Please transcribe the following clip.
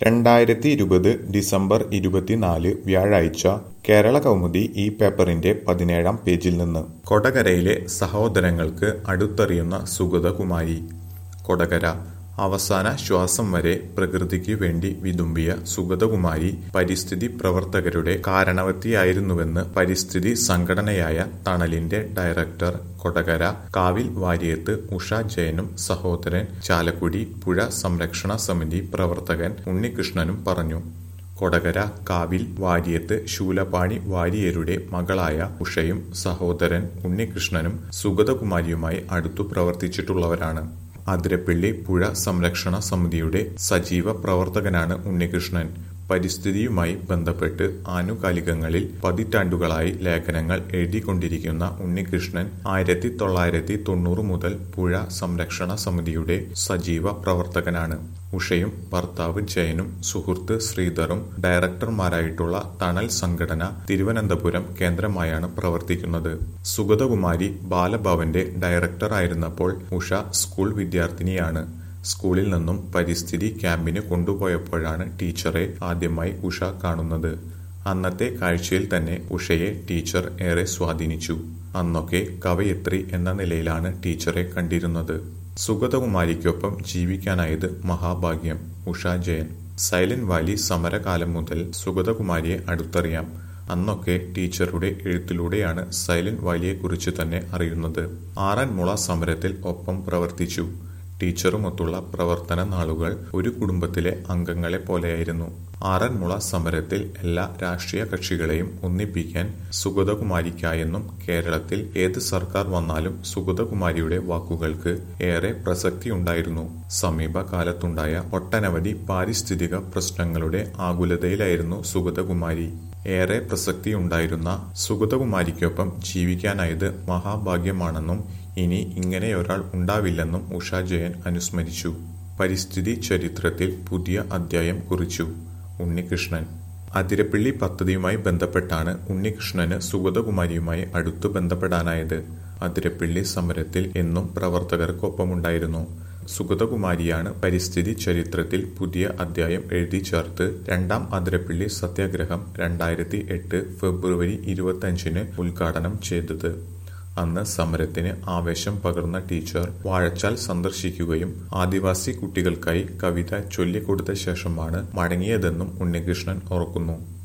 രണ്ടായിരത്തി ഇരുപത് ഡിസംബർ ഇരുപത്തിനാല് വ്യാഴാഴ്ച കേരള കൗമുദി ഈ പേപ്പറിന്റെ പതിനേഴാം പേജിൽ നിന്ന് കൊടകരയിലെ സഹോദരങ്ങൾക്ക് അടുത്തറിയുന്ന സുഗതകുമാരി കൊടകര അവസാന ശ്വാസം വരെ പ്രകൃതിക്ക് വേണ്ടി വിതുമ്പിയ സുഗതകുമാരി പരിസ്ഥിതി പ്രവർത്തകരുടെ കാരണവത്തിയായിരുന്നുവെന്ന് പരിസ്ഥിതി സംഘടനയായ തണലിന്റെ ഡയറക്ടർ കൊടകര കാവിൽ വാര്യത്ത് ഉഷ ജയനും സഹോദരൻ ചാലക്കുടി പുഴ സംരക്ഷണ സമിതി പ്രവർത്തകൻ ഉണ്ണികൃഷ്ണനും പറഞ്ഞു കൊടകര കാവിൽ വാര്യത്ത് ശൂലപാണി വാര്യരുടെ മകളായ ഉഷയും സഹോദരൻ ഉണ്ണികൃഷ്ണനും സുഗതകുമാരിയുമായി അടുത്തു പ്രവർത്തിച്ചിട്ടുള്ളവരാണ് അതിരപ്പള്ളി പുഴ സംരക്ഷണ സമിതിയുടെ സജീവ പ്രവർത്തകനാണ് ഉണ്ണികൃഷ്ണൻ പരിസ്ഥിതിയുമായി ബന്ധപ്പെട്ട് ആനുകാലികങ്ങളിൽ പതിറ്റാണ്ടുകളായി ലേഖനങ്ങൾ എഴുതിക്കൊണ്ടിരിക്കുന്ന ഉണ്ണികൃഷ്ണൻ ആയിരത്തി തൊള്ളായിരത്തി തൊണ്ണൂറ് മുതൽ പുഴ സംരക്ഷണ സമിതിയുടെ സജീവ പ്രവർത്തകനാണ് ഉഷയും ഭർത്താവ് ജയനും സുഹൃത്ത് ശ്രീധറും ഡയറക്ടർമാരായിട്ടുള്ള തണൽ സംഘടന തിരുവനന്തപുരം കേന്ദ്രമായാണ് പ്രവർത്തിക്കുന്നത് സുഗതകുമാരി ബാലഭവന്റെ ഡയറക്ടറായിരുന്നപ്പോൾ ഉഷ സ്കൂൾ വിദ്യാർത്ഥിനിയാണ് സ്കൂളിൽ നിന്നും പരിസ്ഥിതി ക്യാമ്പിന് കൊണ്ടുപോയപ്പോഴാണ് ടീച്ചറെ ആദ്യമായി ഉഷ കാണുന്നത് അന്നത്തെ കാഴ്ചയിൽ തന്നെ ഉഷയെ ടീച്ചർ ഏറെ സ്വാധീനിച്ചു അന്നൊക്കെ കവയത്രി എന്ന നിലയിലാണ് ടീച്ചറെ കണ്ടിരുന്നത് സുഗതകുമാരിക്കൊപ്പം ജീവിക്കാനായത് മഹാഭാഗ്യം ഉഷ ജയൻ സൈലന്റ് വാലി സമരകാലം മുതൽ സുഗതകുമാരിയെ അടുത്തറിയാം അന്നൊക്കെ ടീച്ചറുടെ എഴുത്തിലൂടെയാണ് സൈലന്റ് വാലിയെക്കുറിച്ച് തന്നെ അറിയുന്നത് ആറന്മുള സമരത്തിൽ ഒപ്പം പ്രവർത്തിച്ചു ടീച്ചറുമൊത്തുള്ള പ്രവർത്തന നാളുകൾ ഒരു കുടുംബത്തിലെ അംഗങ്ങളെ പോലെയായിരുന്നു ആറന്മുള സമരത്തിൽ എല്ലാ രാഷ്ട്രീയ കക്ഷികളെയും ഒന്നിപ്പിക്കാൻ സുഗതകുമാരിക്കായെന്നും കേരളത്തിൽ ഏത് സർക്കാർ വന്നാലും സുഗതകുമാരിയുടെ വാക്കുകൾക്ക് ഏറെ പ്രസക്തിയുണ്ടായിരുന്നു സമീപകാലത്തുണ്ടായ ഒട്ടനവധി പാരിസ്ഥിതിക പ്രശ്നങ്ങളുടെ ആകുലതയിലായിരുന്നു സുഗതകുമാരി ഏറെ പ്രസക്തിയുണ്ടായിരുന്ന സുഗതകുമാരിക്കൊപ്പം ജീവിക്കാനായത് മഹാഭാഗ്യമാണെന്നും ഇനി ഇങ്ങനെയൊരാൾ ഉണ്ടാവില്ലെന്നും ഉഷ ജയൻ അനുസ്മരിച്ചു പരിസ്ഥിതി ചരിത്രത്തിൽ പുതിയ അധ്യായം കുറിച്ചു ഉണ്ണികൃഷ്ണൻ അതിരപ്പള്ളി പദ്ധതിയുമായി ബന്ധപ്പെട്ടാണ് ഉണ്ണികൃഷ്ണന് സുഗതകുമാരിയുമായി അടുത്തു ബന്ധപ്പെടാനായത് അതിരപ്പള്ളി സമരത്തിൽ എന്നും പ്രവർത്തകർക്കൊപ്പമുണ്ടായിരുന്നു സുഗതകുമാരിയാണ് പരിസ്ഥിതി ചരിത്രത്തിൽ പുതിയ അധ്യായം എഴുതി ചേർത്ത് രണ്ടാം അതിരപ്പള്ളി സത്യാഗ്രഹം രണ്ടായിരത്തി എട്ട് ഫെബ്രുവരി ഇരുപത്തിയഞ്ചിന് ഉദ്ഘാടനം ചെയ്തത് അന്ന് സമരത്തിന് ആവേശം പകർന്ന ടീച്ചർ വാഴച്ചാൽ സന്ദർശിക്കുകയും ആദിവാസി കുട്ടികൾക്കായി കവിത ചൊല്ലിക്കൊടുത്ത ശേഷമാണ് മടങ്ങിയതെന്നും ഉണ്ണികൃഷ്ണൻ ഓർക്കുന്നു